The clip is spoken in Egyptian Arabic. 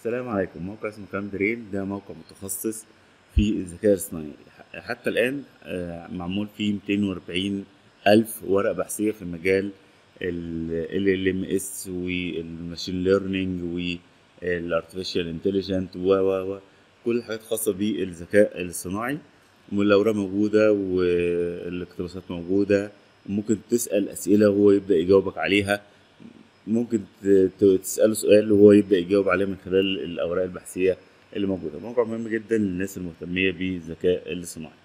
السلام عليكم موقع اسمه كام برين ده موقع متخصص في الذكاء الاصطناعي ح- حتى الآن آه، معمول فيه 240 ألف ورقة بحثية في مجال ال LMS والماشين ليرنينج والارتفيشال انتليجنت و و و كل الحاجات خاصة بالذكاء الاصطناعي والأوراق موجودة والاقتباسات موجودة ممكن تسأل أسئلة وهو يبدأ يجاوبك عليها ممكن ت- ت- تسأله سؤال وهو يبدأ يجاوب عليه من خلال الأوراق البحثية اللي موجودة موقع مهم جدا للناس المهتمية بالذكاء الاصطناعي